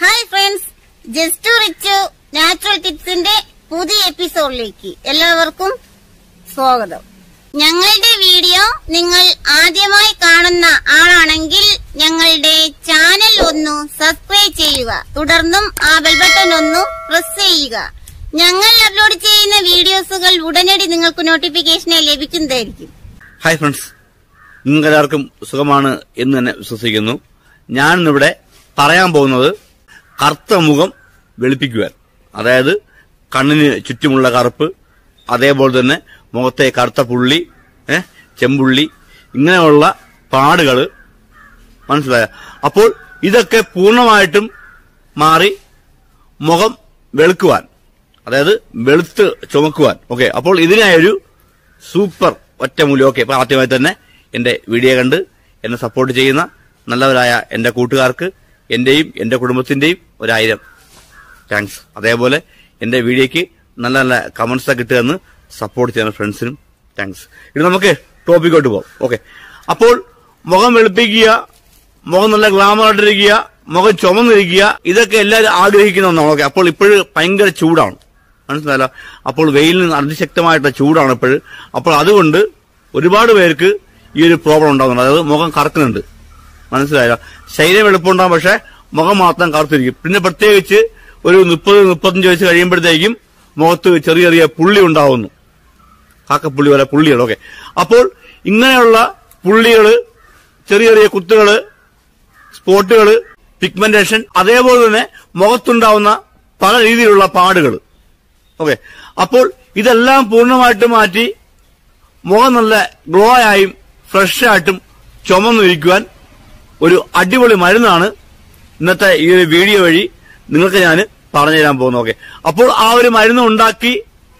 Hi friends just rich natural ടിപ്സിന്റെ പുതിയ എപ്പിസോഡിലേക്ക് എല്ലാവർക്കും സ്വാഗതം ഞങ്ങളുടെ വീഡിയോ നിങ്ങൾ ആദ്യമായി കാണുന്ന ആളാണെങ്കിൽ ഞങ്ങളുടെ ചാനൽ ഒന്ന് സബ്സ്ക്രൈബ് ചെയ്യുക തുടർന്നും ആ ബെൽ ബട്ടൺ ഒന്ന് പ്രസ് ചെയ്യുക ഞങ്ങൾ അപ്ലോഡ് ചെയ്യുന്ന വീഡിയോസുകൾ ഉടനടി നിങ്ങൾക്ക് നോട്ടിഫിക്കേഷനായി ലഭിക്കുന്നതായിരിക്കും ഹായ് ഫ്രണ്ട്സ് നിങ്ങൾക്ക് എല്ലാവർക്കും സുഖമാണ് എന്ന് തന്നെ വിശ്വസിക്കുന്നു ഞാൻ ഇന്നിവിടെ പറയാൻ പോകുന്നത് കറുത്ത മുഖം വെളുപ്പിക്കുവാൻ അതായത് കണ്ണിന് ചുറ്റുമുള്ള കറുപ്പ് അതേപോലെ തന്നെ മുഖത്തെ കറുത്ത പുള്ളി ഏ, ചെമ്പുള്ളി ഇങ്ങനെയുള്ള പാടുകൾ മനസ്സിലായ അപ്പോൾ ഇതൊക്കെ പൂർണ്ണമായിട്ടും മാറി മുഖം വെളുക്കുവാൻ അതായത് വെളുത്ത് ചുമക്കുവാൻ ഓക്കെ അപ്പോൾ ഇതിനായൊരു സൂപ്പർ ഒറ്റമൂല്യം ഓക്കെ ഇപ്പൊ ആദ്യമായി തന്നെ എന്റെ വീഡിയോ കണ്ട് എന്നെ സപ്പോർട്ട് ചെയ്യുന്ന നല്ലവരായ എന്റെ കൂട്ടുകാർക്ക് എന്റെയും എന്റെ കുടുംബത്തിന്റെയും ഒരായിരം താങ്ക്സ് അതേപോലെ എന്റെ വീഡിയോയ്ക്ക് നല്ല നല്ല കമന്റ്സ് ഒക്കെ കിട്ടുകയെന്ന് സപ്പോർട്ട് ചെയ്യുന്ന ഫ്രണ്ട്സിനും താങ്ക്സ് ഇനി നമുക്ക് ടോപ്പിക്കോട്ട് പോകാം ഓക്കെ അപ്പോൾ മുഖം വെളുപ്പിക്കുക മുഖം നല്ല ഗ്ലാമർ ആയിട്ടിരിക്കുക മുഖം ചുമന്നിരിക്കുക ഇതൊക്കെ എല്ലാവരും ആഗ്രഹിക്കുന്ന ഒന്നാണ് ഓക്കെ അപ്പോൾ ഇപ്പോഴും ഭയങ്കര ചൂടാണ് മനസ്സിലായല്ലോ അപ്പോൾ വെയിലിന് അതിശക്തമായിട്ടുള്ള ചൂടാണ് ഇപ്പോഴും അപ്പോൾ അതുകൊണ്ട് ഒരുപാട് പേർക്ക് ഈ ഒരു പ്രോബ്ലം ഉണ്ടാകുന്നുണ്ട് അതായത് മുഖം കറക്കുന്നുണ്ട് മനസ്സിലായല്ലോ ശരീരം എളുപ്പമുണ്ടാകും പക്ഷെ മുഖം മാത്രം കറുത്തിരിക്കും പിന്നെ പ്രത്യേകിച്ച് ഒരു മുപ്പത് മുപ്പത്തഞ്ച് വയസ്സ് കഴിയുമ്പോഴത്തേക്കും മുഖത്ത് ചെറിയ ചെറിയ പുള്ളി ഉണ്ടാവുന്നു കാക്കപ്പുള്ളി പോലെ പുള്ളികൾ ഓക്കെ അപ്പോൾ ഇങ്ങനെയുള്ള പുള്ളികള് ചെറിയ ചെറിയ കുത്തുകള് സ്പോട്ടുകള് പിഗ്മെന്റേഷൻ അതേപോലെ തന്നെ മുഖത്തുണ്ടാവുന്ന പല രീതിയിലുള്ള പാടുകൾ ഓക്കെ അപ്പോൾ ഇതെല്ലാം പൂർണ്ണമായിട്ട് മാറ്റി മുഖം നല്ല ഗ്ലോ ആയും ഫ്രഷ് ആയിട്ടും ചുമന്നിരിക്കുവാൻ ഒരു അടിപൊളി മരുന്നാണ് ഇന്നത്തെ ഈ ഒരു വീഡിയോ വഴി നിങ്ങൾക്ക് ഞാൻ പറഞ്ഞുതരാൻ പോകുന്നു ഓക്കെ അപ്പോൾ ആ ഒരു മരുന്ന് ഉണ്ടാക്കി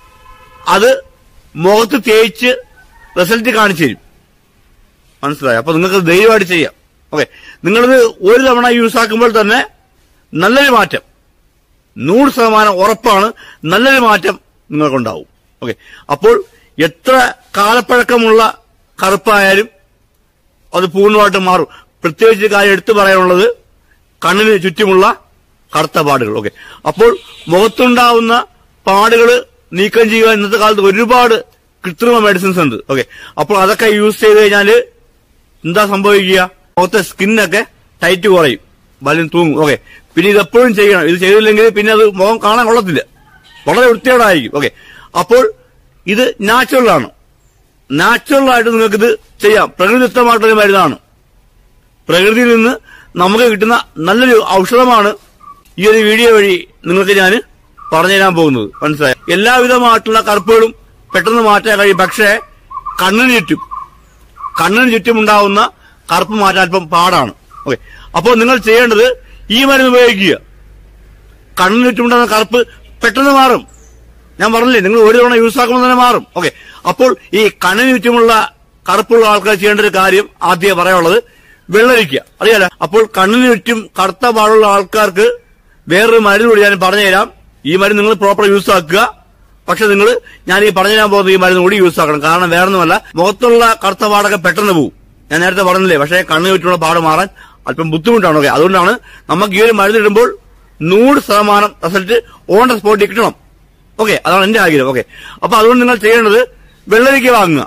അത് മുഖത്ത് തേച്ച് റിസൾട്ട് കാണിച്ചു തരും മനസ്സിലായി അപ്പൊ നിങ്ങൾക്ക് ധൈര്യമായിട്ട് ചെയ്യാം ഓക്കെ നിങ്ങളിത് ഒരു തവണ യൂസ് ആക്കുമ്പോൾ തന്നെ നല്ലൊരു മാറ്റം നൂറ് ശതമാനം ഉറപ്പാണ് നല്ലൊരു മാറ്റം നിങ്ങൾക്കുണ്ടാവും ഓക്കെ അപ്പോൾ എത്ര കാലപ്പഴക്കമുള്ള കറുപ്പായാലും അത് പൂർണ്ണമായിട്ട് മാറും പ്രത്യേകിച്ച് കാര്യം എടുത്തു പറയാനുള്ളത് കണ്ണിന് ചുറ്റുമുള്ള കറുത്ത പാടുകൾ ഓക്കെ അപ്പോൾ മുഖത്തുണ്ടാവുന്ന പാടുകൾ നീക്കം ചെയ്യുക ഇന്നത്തെ കാലത്ത് ഒരുപാട് കൃത്രിമ മെഡിസിൻസ് ഉണ്ട് ഓക്കെ അപ്പോൾ അതൊക്കെ യൂസ് ചെയ്ത് കഴിഞ്ഞാല് എന്താ സംഭവിക്കുക മുഖത്തെ സ്കിന്നൊക്കെ ടൈറ്റ് കുറയും വലിയ തൂങ്ങും ഓക്കെ പിന്നെ ഇത് എപ്പോഴും ചെയ്യണം ഇത് ചെയ്തില്ലെങ്കിൽ പിന്നെ അത് മുഖം കാണാൻ കൊള്ളത്തില്ല വളരെ വൃത്തികേടായിരിക്കും ഓക്കെ അപ്പോൾ ഇത് നാച്ചുറൽ ആണ് നാച്ചുറൽ ആയിട്ട് നിങ്ങൾക്ക് ഇത് ചെയ്യാം പ്രകൃതിദത്തമായിട്ടൊരു മരുന്നാണ് പ്രകൃതിയിൽ നിന്ന് നമുക്ക് കിട്ടുന്ന നല്ലൊരു ഔഷധമാണ് ഈ ഒരു വീഡിയോ വഴി നിങ്ങൾക്ക് ഞാൻ പറഞ്ഞുതരാൻ പോകുന്നത് മനസ്സിലായി എല്ലാവിധമായിട്ടുള്ള കറുപ്പുകളും പെട്ടെന്ന് മാറ്റാൻ കഴിയും പക്ഷേ കണ്ണിന് ചുറ്റും കണ്ണിന് ചുറ്റും ഉണ്ടാവുന്ന കറുപ്പ് മാറ്റാൻ അല്പം പാടാണ് ഓക്കെ അപ്പോൾ നിങ്ങൾ ചെയ്യേണ്ടത് ഈ മരുന്ന് ഉപയോഗിക്കുക കണ്ണിന് ചുറ്റുമുണ്ടാകുന്ന കറുപ്പ് പെട്ടെന്ന് മാറും ഞാൻ പറഞ്ഞില്ലേ നിങ്ങൾ ഒരു തവണ യൂസ് ആക്കുമ്പോൾ തന്നെ മാറും ഓക്കെ അപ്പോൾ ഈ കണ്ണിന് ചുറ്റുമുള്ള കറുപ്പുള്ള ആൾക്കാർ ചെയ്യേണ്ട ഒരു കാര്യം ആദ്യം പറയാനുള്ളത് വെള്ളരിക്കുക അറിയാലോ അപ്പോൾ കണ്ണിന് ചുറ്റും കറുത്ത പാടുള്ള ആൾക്കാർക്ക് വേറൊരു മരുന്ന് കൂടി ഞാൻ പറഞ്ഞുതരാം ഈ മരുന്ന് നിങ്ങൾ പ്രോപ്പർ യൂസ് ആക്കുക പക്ഷെ നിങ്ങൾ ഞാൻ ഈ പറഞ്ഞുതരാൻ പോകുന്ന ഈ മരുന്ന് കൂടി യൂസ് ആക്കണം കാരണം വേറൊന്നുമല്ല മുഖത്തുള്ള കറുത്ത പാടൊക്കെ പെട്ടെന്ന് പോകും ഞാൻ നേരത്തെ പറഞ്ഞില്ലേ പക്ഷേ കണ്ണിന് ചുറ്റുമുള്ള പാട് മാറാൻ അല്പം ബുദ്ധിമുട്ടാണ് ഓക്കെ അതുകൊണ്ടാണ് നമുക്ക് ഈ ഒരു മരുന്ന് ഇടുമ്പോൾ നൂറ് ശതമാനം റിസൾട്ട് ഓൺ ദ സ്പോട്ടിൽ കിട്ടണം ഓക്കെ അതാണ് എന്റെ ആഗ്രഹം ഓക്കെ അപ്പൊ അതുകൊണ്ട് നിങ്ങൾ ചെയ്യേണ്ടത് വെള്ളരിക്ക വാങ്ങുക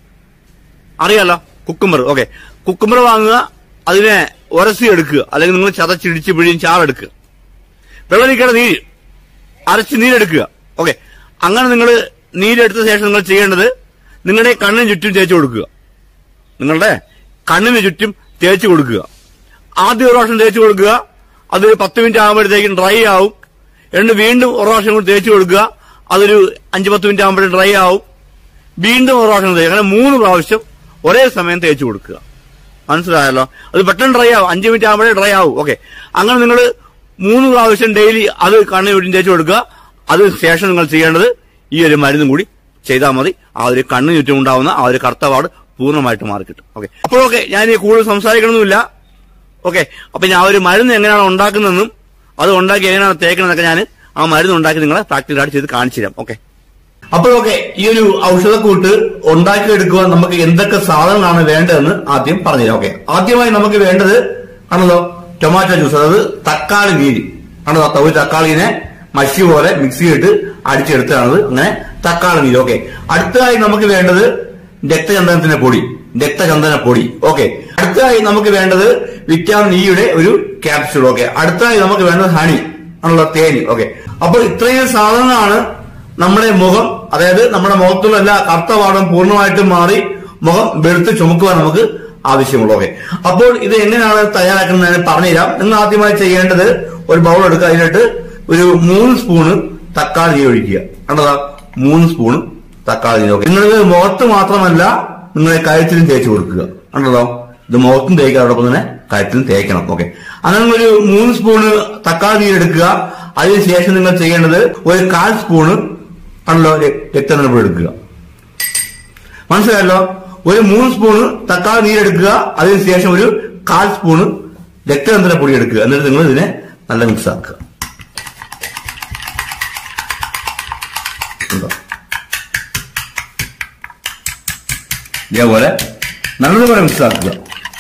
അറിയാലോ കുക്കുംബർ ഓക്കെ കുക്കുംബർ വാങ്ങുക അതിനെ ഉരസി എടുക്കുക അല്ലെങ്കിൽ നിങ്ങൾ ചതച്ചിടിച്ച് പിഴിയും ചാറെടുക്കുക വെള്ളരിക്കയുടെ നീര് അരച്ച് നീരെടുക്കുക ഓക്കെ അങ്ങനെ നിങ്ങൾ നീരെടുത്ത ശേഷം നിങ്ങൾ ചെയ്യേണ്ടത് നിങ്ങളുടെ കണ്ണിന് ചുറ്റും തേച്ച് കൊടുക്കുക നിങ്ങളുടെ കണ്ണിന് ചുറ്റും തേച്ച് കൊടുക്കുക ആദ്യം ഒരു പ്രാവശ്യം തേച്ച് കൊടുക്കുക അതൊരു പത്ത് മിനിറ്റ് ആകുമ്പോഴത്തേക്കും ഡ്രൈ ആവും എന്നിട്ട് വീണ്ടും ഒരു പ്രാവശ്യം കൂടി തേച്ച് കൊടുക്കുക അതൊരു അഞ്ച് പത്ത് മിനിറ്റ് ആകുമ്പോഴേ ഡ്രൈ ആവും വീണ്ടും ഒരു പ്രാവശ്യം തേച്ച് അങ്ങനെ മൂന്ന് പ്രാവശ്യം ഒരേ സമയം തേച്ച് കൊടുക്കുക മനസ്സിലായല്ലോ അത് പെട്ടെന്ന് ഡ്രൈ ആവും അഞ്ച് മിനിറ്റ് ആകുമ്പോഴേ ഡ്രൈ ആവും ഓക്കെ അങ്ങനെ നിങ്ങൾ മൂന്ന് പ്രാവശ്യം ഡെയിലി അത് കണ്ണിന് ചുറ്റും തേച്ച് കൊടുക്കുക അതിന് ശേഷം നിങ്ങൾ ചെയ്യേണ്ടത് ഈ ഒരു മരുന്നും കൂടി ചെയ്താൽ മതി ആ ഒരു കണ്ണിന് ചുറ്റും ഉണ്ടാവുന്ന ആ ഒരു കറുത്തപാട് പൂർണ്ണമായിട്ട് മാറിക്കിട്ടും ഓക്കെ അപ്പോഴൊക്കെ ഞാൻ ഈ കൂടുതൽ സംസാരിക്കണമെന്നില്ല ഓക്കെ അപ്പൊ ഞാൻ ആ ഒരു മരുന്ന് എങ്ങനെയാണ് ഉണ്ടാക്കുന്നതെന്നും അത് ഉണ്ടാക്കി എങ്ങനെയാണ് തേക്കണമെന്നൊക്കെ ഞാൻ ആ മരുന്ന് ഉണ്ടാക്കി നിങ്ങളെ പ്രാക്ടിക്കലായിട്ട് ചെയ്ത് കാണിച്ചു തരാം ഓക്കെ അപ്പോഴൊക്കെ ഈ ഒരു ഔഷധക്കൂട്ട് ഉണ്ടാക്കിയെടുക്കുവാൻ നമുക്ക് എന്തൊക്കെ സാധനങ്ങളാണ് വേണ്ടതെന്ന് ആദ്യം പറഞ്ഞുതരാം ഓക്കെ ആദ്യമായി നമുക്ക് വേണ്ടത് ആണല്ലോ ടൊമാറ്റോ ജ്യൂസ് അതായത് തക്കാളി നീര് ആണ് ഒരു തക്കാളിനെ മഷി പോലെ മിക്സിയിട്ട് അടിച്ചെടുത്തതാണത് അങ്ങനെ തക്കാളി നീര് ഓക്കെ അടുത്തതായി നമുക്ക് വേണ്ടത് രക്തചന്ദനത്തിന്റെ പൊടി രക്തചന്ദന പൊടി ഓക്കെ അടുത്തതായി നമുക്ക് വേണ്ടത് വിറ്റാമിൻ ഇയുടെ ഒരു ക്യാപ്സ്യൂൾ ഓക്കെ അടുത്തതായി നമുക്ക് വേണ്ടത് ഹണി ആണുള്ള തേൻ ഓക്കെ അപ്പോൾ ഇത്രയും സാധനങ്ങളാണ് നമ്മുടെ മുഖം അതായത് നമ്മുടെ മുഖത്തുള്ള എല്ലാ കറുത്ത പാടം പൂർണ്ണമായിട്ടും മാറി മുഖം വെളുത്ത് ചുമക്കുവാൻ നമുക്ക് ആവശ്യമുള്ളൂ ഓക്കെ അപ്പോൾ ഇത് എങ്ങനെയാണ് തയ്യാറാക്കുന്നത് ഞാൻ പറഞ്ഞുതരാം നിങ്ങൾ ആദ്യമായി ചെയ്യേണ്ടത് ഒരു ബൗൾ എടുക്കുക അതിലിട്ട് ഒരു മൂന്ന് സ്പൂണ് തക്കാളി നീര് ഒഴിക്കുക കണ്ടതാ മൂന്ന് സ്പൂണ് തക്കാളി നീര് ഓക്കെ നിങ്ങളിത് മുഖത്ത് മാത്രമല്ല നിങ്ങളെ കഴുത്തിലും തേച്ച് കൊടുക്കുക കണ്ടതോ ഇത് മുഖത്തും തേക്കുക അതോടൊപ്പം തന്നെ കഴുത്തിലും തേക്കണം ഓക്കെ അങ്ങനെ ഒരു മൂന്ന് സ്പൂണ് തക്കാളി നീര് എടുക്കുക അതിനുശേഷം നിങ്ങൾ ചെയ്യേണ്ടത് ഒരു കാൽ സ്പൂണ് ആണല്ലോ രക്തനിരപ്പ് എടുക്കുക മനസ്സിലായല്ലോ ഒരു മൂന്ന് സ്പൂണ് തക്കാളി നീരെടുക്കുക അതിനുശേഷം ഒരു കാൽ സ്പൂണ് രക്തചന്ദ്ര പൊടി എടുക്കുക എന്നിട്ട് നിങ്ങൾ ഇതിനെ നല്ല മിക്സ് ആക്കുക ഉണ്ടോ? ഇതേപോലെ നല്ലതുപോലെ മിക്സ് ആക്കുക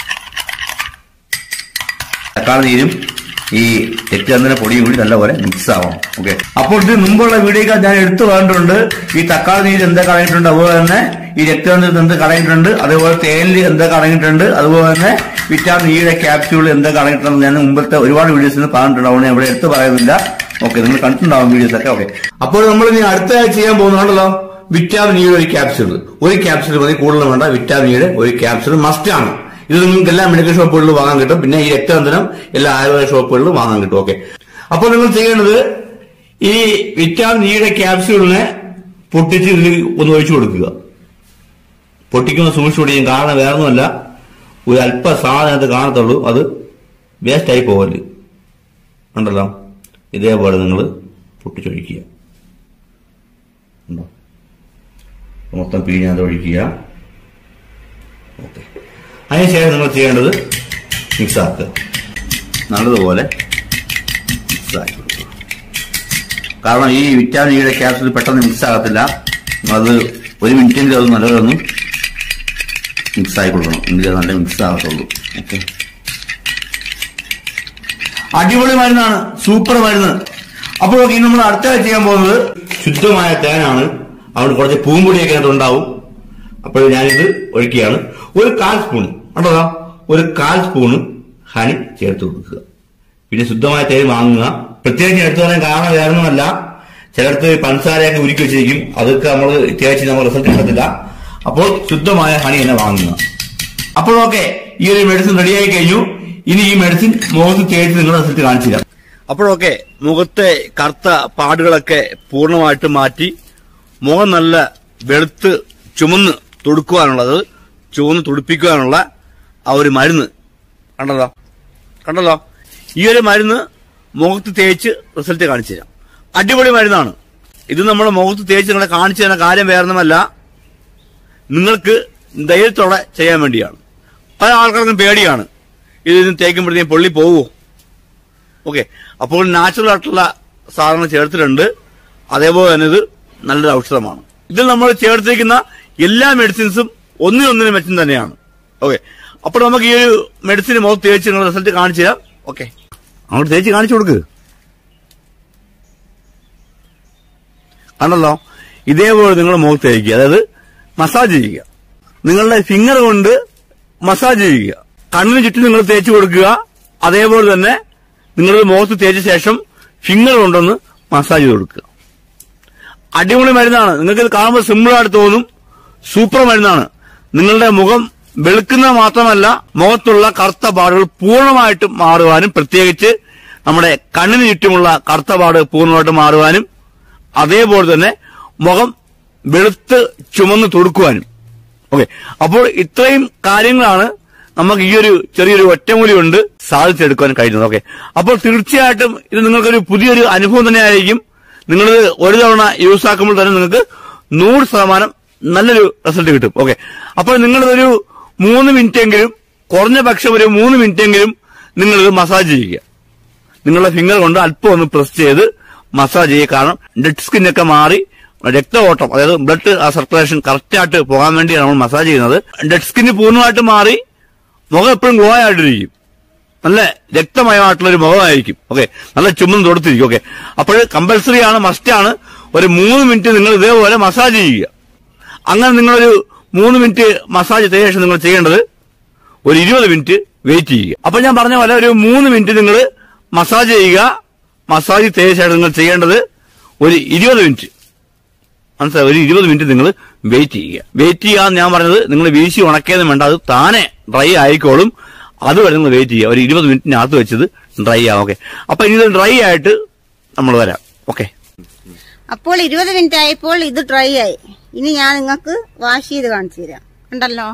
തക്കാളി നീരും ഈ രക്തചന്ദന പൊടിയും കൂടി നല്ലപോലെ മിക്സ് ആവാം ഓക്കെ അപ്പോൾ ഇത് മുമ്പുള്ള വീഡിയോക്ക് ഞാൻ എടുത്തു പറഞ്ഞിട്ടുണ്ട് ഈ തക്കാളി നീര് എന്താ കളഞ്ഞിട്ടുണ്ട് അതുപോലെ തന്നെ ഈ രക്തചന്ദ്രത്തിൽ എന്ത് കളഞ്ഞിട്ടുണ്ട് അതേപോലെ തേനിൽ എന്താ കളഞ്ഞിട്ടുണ്ട് അതുപോലെ തന്നെ വിറ്റാമിൻ ഇയുടെ ക്യാപ്സ്യൂൾ എന്താ കളഞ്ഞിട്ടുണ്ട് ഞാൻ മുമ്പത്തെ ഒരുപാട് വീഡിയോസിൽ പറഞ്ഞിട്ടുണ്ട് അതുകൊണ്ട് ഞാൻ ഇവിടെ എടുത്ത് പറയുന്നില്ല ഓക്കെ നിങ്ങൾ കണ്ടിട്ടുണ്ടാവും വീഡിയോസ് ഒക്കെ ഓക്കെ അപ്പോൾ നമ്മൾ ഇനി അടുത്ത ആഴ്ച ചെയ്യാൻ പോകുന്നുണ്ടല്ലോ വിറ്റാമിൻ ഇയുടെ ഒരു ക്യാപ്സ്യൂൾ ഒരു ക്യാപ്സ്യൂൾ മതി കൂടുതൽ വേണ്ട വിറ്റാമിൻ ഇയുടെ ഒരു ക്യാപ്സ്യൂൾ മസ്റ്റ് ആണ് ഇത് നിങ്ങൾക്ക് എല്ലാ മെഡിക്കൽ ഷോപ്പുകളിലും വാങ്ങാൻ കിട്ടും പിന്നെ ഈ രക്തബന്ധനം എല്ലാ ആയുർവേദ ഷോപ്പുകളിലും വാങ്ങാൻ കിട്ടും ഓക്കെ അപ്പോൾ നിങ്ങൾ ചെയ്യേണ്ടത് ഈ വിറ്റാമിൻ ഇയുടെ ക്യാപ്സ്യൂളിനെ പൊട്ടിച്ച് ഇതിൽ ഒന്ന് ഒഴിച്ചു കൊടുക്കുക പൊട്ടിക്കുന്ന സൂക്ഷിച്ചു പൊടിയും കാരണം വേറെ ഒന്നുമല്ല ഒരു അല്പ സാധനത്ത് കാണത്തുള്ളൂ അത് വേസ്റ്റ് ആയി പോകല് ഉണ്ടല്ലോ ഇതേപോലെ നിങ്ങൾ പൊട്ടിച്ചൊഴിക്കുക ഉണ്ടോ മൊത്തം പിഴിഞ്ഞത് ഒഴിക്കുക ഓക്കെ അതിനുശേഷം നിങ്ങൾ ചെയ്യേണ്ടത് മിക്സ് ആക്കുക നല്ലതുപോലെ മിക്സ് ആക്കി കൊടുക്കുക കാരണം ഈ വിറ്റാമിൻ ഇയുടെ ക്യാപ്സൂൾ പെട്ടെന്ന് മിക്സ് ആകത്തില്ല അത് ഒരു മിനിറ്റെങ്കിലും അത് നല്ലതൊന്ന് മിക്സ് ആയി കൊടുക്കണം എങ്കിലേ നല്ല മിക്സ് ആകത്തുള്ളൂ ഓക്കെ അടിപൊളി മരുന്നാണ് സൂപ്പർ മരുന്ന് അപ്പോൾ ഇനി നമ്മൾ അടുത്ത ചെയ്യാൻ പോകുന്നത് ശുദ്ധമായ തേനാണ് അവിടെ കുറച്ച് പൂമ്പൊടിയൊക്കെ അതിനകത്ത് ഉണ്ടാവും അപ്പോൾ ഞാനിത് ഒഴിക്കുകയാണ് ഒരു കാൽ സ്പൂൺ കണ്ടോ ഒരു കാൽ സ്പൂണ് ഹണി ചേർത്ത് കൊടുക്കുക പിന്നെ ശുദ്ധമായ തേൻ വാങ്ങുക പ്രത്യേകിച്ച് എടുത്തു പറയാൻ കാരണം വേറൊന്നുമല്ല ചിലടത്ത് പഞ്ചസാരയൊക്കെ ഉരുക്കി വെച്ചിരിക്കും അതൊക്കെ നമ്മൾ തേച്ച് നമ്മൾ റിസൾട്ട് കിട്ടത്തില്ല അപ്പോൾ ശുദ്ധമായ ഹണി തന്നെ വാങ്ങുക അപ്പോൾ ഓക്കെ ഈ ഒരു മെഡിസിൻ റെഡിയായി കഴിഞ്ഞു ഇനി ഈ മെഡിസിൻ മുഖത്ത് തേച്ച് നിങ്ങളുടെ റിസൾട്ട് കാണിച്ചു തരാം അപ്പോഴൊക്കെ മുഖത്തെ കറുത്ത പാടുകളൊക്കെ പൂർണ്ണമായിട്ട് മാറ്റി മുഖം നല്ല വെളുത്ത് ചുമന്ന് തുടുക്കുവാനുള്ളത് ചുവന്ന് തുടിപ്പിക്കുവാനുള്ള ആ ഒരു മരുന്ന് കണ്ടല്ലോ കണ്ടല്ലോ ഈ ഒരു മരുന്ന് മുഖത്ത് തേച്ച് റിസൾട്ട് കാണിച്ചു തരാം അടിപൊളി മരുന്നാണ് ഇത് നമ്മുടെ മുഖത്ത് തേച്ച് നിങ്ങളെ കാണിച്ചു തരുന്ന കാര്യം വേറൊന്നുമല്ല നിങ്ങൾക്ക് ധൈര്യത്തോടെ ചെയ്യാൻ വേണ്ടിയാണ് പല ആൾക്കാർക്കും പേടിയാണ് ഇത് തേക്കുമ്പോഴത്തേക്കും പൊള്ളി പോവോ ഓക്കെ അപ്പോൾ നാച്ചുറൽ ആയിട്ടുള്ള സാധനങ്ങൾ ചേർത്തിട്ടുണ്ട് അതേപോലെ തന്നെ ഇത് നല്ലൊരു ഔഷധമാണ് ഇതിൽ നമ്മൾ ചേർത്തിരിക്കുന്ന എല്ലാ മെഡിസിൻസും ഒന്നിനൊന്നിനും മെച്ചം തന്നെയാണ് ഓക്കെ അപ്പോൾ നമുക്ക് ഈ ഒരു മെഡിസിൻ മുഖത്ത് തേച്ച് നിങ്ങൾ റിസൾട്ട് കാണിച്ചു തരാം ഓക്കെ അങ്ങോട്ട് തേച്ച് കാണിച്ചു കൊടുക്ക് കണ്ടല്ലോ ഇതേപോലെ നിങ്ങൾ മുഖത്ത് തേക്കുക അതായത് മസാജ് ചെയ്യുക നിങ്ങളുടെ ഫിംഗർ കൊണ്ട് മസാജ് ചെയ്യുക കണ്ണിന് ചുറ്റും നിങ്ങൾ തേച്ച് കൊടുക്കുക അതേപോലെ തന്നെ നിങ്ങളുടെ മുഖത്ത് തേച്ച ശേഷം ഫിംഗർ കൊണ്ടൊന്ന് മസാജ് ചെയ്ത് കൊടുക്കുക അടിപൊളി മരുന്നാണ് നിങ്ങൾക്ക് ഇത് കാണുമ്പോൾ സിമ്പിളായിട്ട് തോന്നും സൂപ്പർ മരുന്നാണ് നിങ്ങളുടെ മുഖം വെളുക്കുന്നത് മാത്രമല്ല മുഖത്തുള്ള കറുത്ത പാടുകൾ പൂർണ്ണമായിട്ടും മാറുവാനും പ്രത്യേകിച്ച് നമ്മുടെ കണ്ണിന് ചുറ്റുമുള്ള കറുത്ത പാട് പൂർണ്ണമായിട്ട് മാറുവാനും അതേപോലെ തന്നെ മുഖം വെളുത്ത് ചുമന്ന് തുടുക്കുവാനും ഓക്കെ അപ്പോൾ ഇത്രയും കാര്യങ്ങളാണ് നമുക്ക് ഈ ഒരു ചെറിയൊരു ഒറ്റമൂലി കൊണ്ട് സാധിച്ചെടുക്കാൻ കഴിയുന്നത് ഓക്കെ അപ്പോൾ തീർച്ചയായിട്ടും ഇത് നിങ്ങൾക്കൊരു പുതിയൊരു അനുഭവം തന്നെയായിരിക്കും നിങ്ങൾ ഒരു തവണ യൂസ് ആക്കുമ്പോൾ തന്നെ നിങ്ങൾക്ക് നൂറ് ശതമാനം നല്ലൊരു റിസൾട്ട് കിട്ടും ഓക്കെ അപ്പോൾ നിങ്ങളിതൊരു മൂന്ന് മിനിറ്റ് എങ്കിലും കുറഞ്ഞ പക്ഷം ഒരു മൂന്ന് മിനിറ്റ് എങ്കിലും നിങ്ങളിത് മസാജ് ചെയ്യുക നിങ്ങളുടെ ഫിംഗർ കൊണ്ട് അല്പം ഒന്ന് പ്രസ് ചെയ്ത് മസാജ് ചെയ്യുക കാരണം ഡെഡ് സ്കിന്നൊക്കെ മാറി രക്ത ഓട്ടം അതായത് ബ്ലഡ് സർക്കുലേഷൻ കറക്റ്റായിട്ട് പോകാൻ വേണ്ടിയാണ് നമ്മൾ മസാജ് ചെയ്യുന്നത് ഡെഡ് സ്കിന്ന് പൂർണ്ണമായിട്ട് മാറി മുഖം എപ്പോഴും ഗ്ലോ ആയിട്ടിരിക്കും നല്ല രക്തമയമായിട്ടുള്ള ഒരു മുഖമായിരിക്കും ഓക്കെ നല്ല ചുമന്ന് തൊടുത്തിരിക്കും ഓക്കെ അപ്പോൾ കമ്പൽസറി ആണ് മസ്റ്റ് ആണ് ഒരു മൂന്ന് മിനിറ്റ് നിങ്ങൾ ഇതേപോലെ മസാജ് ചെയ്യുക അങ്ങനെ നിങ്ങളൊരു മൂന്ന് മിനിറ്റ് മസാജ് ചെയ്ത ശേഷം നിങ്ങൾ ചെയ്യേണ്ടത് ഒരു ഇരുപത് മിനിറ്റ് വെയിറ്റ് ചെയ്യുക അപ്പൊ ഞാൻ പറഞ്ഞ പോലെ ഒരു മൂന്ന് മിനിറ്റ് നിങ്ങൾ മസാജ് ചെയ്യുക മസാജ് ചെയ്ത ശേഷം നിങ്ങൾ ചെയ്യേണ്ടത് ഒരു ഇരുപത് മിനിറ്റ് മനസ്സിലായി ഒരു ഇരുപത് മിനിറ്റ് നിങ്ങൾ വെയിറ്റ് ചെയ്യുക വെയിറ്റ് ചെയ്യാന്ന് ഞാൻ പറഞ്ഞത് നിങ്ങൾ വീശി ഉണക്കിയതും വേണ്ട അത് താനെ ഡ്രൈ ആയിക്കോളും അതുവരെ നിങ്ങൾ വെയിറ്റ് ചെയ്യുക ഒരു ഇരുപത് മിനിറ്റിനകത്ത് വെച്ചത് ഡ്രൈ ആവും ഓക്കെ അപ്പൊ ഇനി ഇത് ഡ്രൈ ആയിട്ട് നമ്മൾ വരാം ഓക്കെ അപ്പോൾ ഇരുപത് മിനിറ്റ് ആയപ്പോൾ ഇത് ഡ്രൈ ആയി ഇനി ഞാൻ നിങ്ങൾക്ക് വാഷ് ചെയ്ത് കാണിച്ചു തരാം ഉണ്ടല്ലോ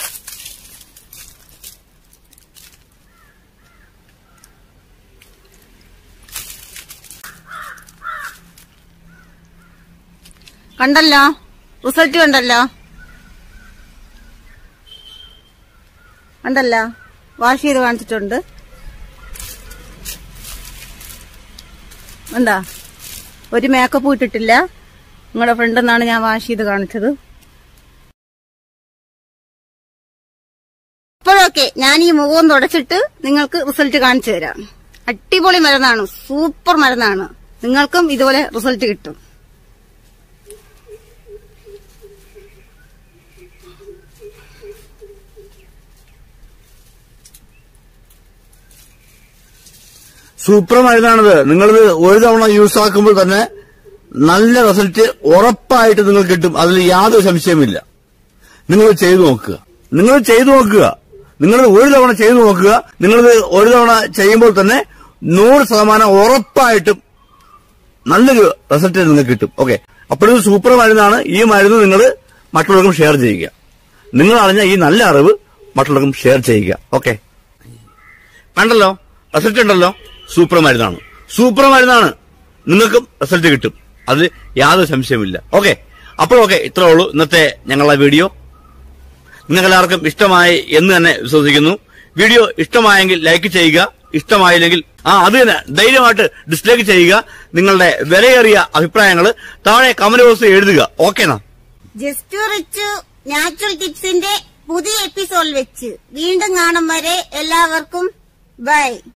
കണ്ടല്ലോ റിസൾട്ട് കണ്ടല്ലോ കണ്ടല്ലോ വാഷ് ചെയ്ത് കാണിച്ചിട്ടുണ്ട് എന്താ ഒരു മേക്കപ്പ് ഇട്ടിട്ടില്ല നിങ്ങളുടെ ഫ്രണ്ട് എന്നാണ് ഞാൻ വാഷ് ചെയ്ത് കാണിച്ചത് അപ്പോഴൊക്കെ ഞാൻ ഈ മുഖം തുടച്ചിട്ട് നിങ്ങൾക്ക് റിസൾട്ട് കാണിച്ചു തരാം അടിപൊളി മരുന്നാണ് സൂപ്പർ മരുന്നാണ് നിങ്ങൾക്കും ഇതുപോലെ റിസൾട്ട് കിട്ടും സൂപ്പർ മരുന്നാണിത് നിങ്ങളിത് ഒരു തവണ യൂസ് ആക്കുമ്പോൾ തന്നെ നല്ല റിസൾട്ട് ഉറപ്പായിട്ട് നിങ്ങൾക്ക് കിട്ടും അതിൽ യാതൊരു സംശയമില്ല നിങ്ങൾ ചെയ്തു നോക്കുക നിങ്ങൾ ചെയ്തു നോക്കുക നിങ്ങൾ ഒരു തവണ ചെയ്തു നോക്കുക നിങ്ങളിത് ഒരു തവണ ചെയ്യുമ്പോൾ തന്നെ നൂറ് ശതമാനം ഉറപ്പായിട്ടും നല്ലൊരു റിസൾട്ട് നിങ്ങൾക്ക് കിട്ടും ഓക്കെ അപ്പോഴത് സൂപ്പർ മരുന്നാണ് ഈ മരുന്ന് നിങ്ങൾ മറ്റുള്ളവർക്കും ഷെയർ ചെയ്യുക നിങ്ങൾ അറിഞ്ഞ ഈ നല്ല അറിവ് മറ്റുള്ളവർക്കും ഷെയർ ചെയ്യുക ഓക്കെ കണ്ടല്ലോ റിസൾട്ട് ഉണ്ടല്ലോ സൂപ്പർ മരുന്നാണ് സൂപ്പർ മരുന്നാണ് നിങ്ങൾക്കും റിസൾട്ട് കിട്ടും അത് യാതൊരു സംശയമില്ല ഓക്കെ അപ്പോൾ ഓക്കെ ഇത്രേ ഉള്ളൂ ഇന്നത്തെ ഞങ്ങളുടെ വീഡിയോ നിങ്ങൾക്ക് എല്ലാവർക്കും ഇഷ്ടമായി എന്ന് തന്നെ വിശ്വസിക്കുന്നു വീഡിയോ ഇഷ്ടമായെങ്കിൽ ലൈക്ക് ചെയ്യുക ഇഷ്ടമായില്ലെങ്കിൽ ആ അത് തന്നെ ധൈര്യമായിട്ട് ഡിസ്ലൈക്ക് ചെയ്യുക നിങ്ങളുടെ വിലയേറിയ അഭിപ്രായങ്ങൾ താഴെ കമന്റ് ബോക്സിൽ എഴുതുക ഓക്കേനാ ജസ്റ്റ് റിച്ച് നാച്ചുറൽ ടിപ്സിന്റെ പുതിയ എപ്പിസോഡ് വെച്ച് വീണ്ടും കാണും വരെ എല്ലാവർക്കും ബൈ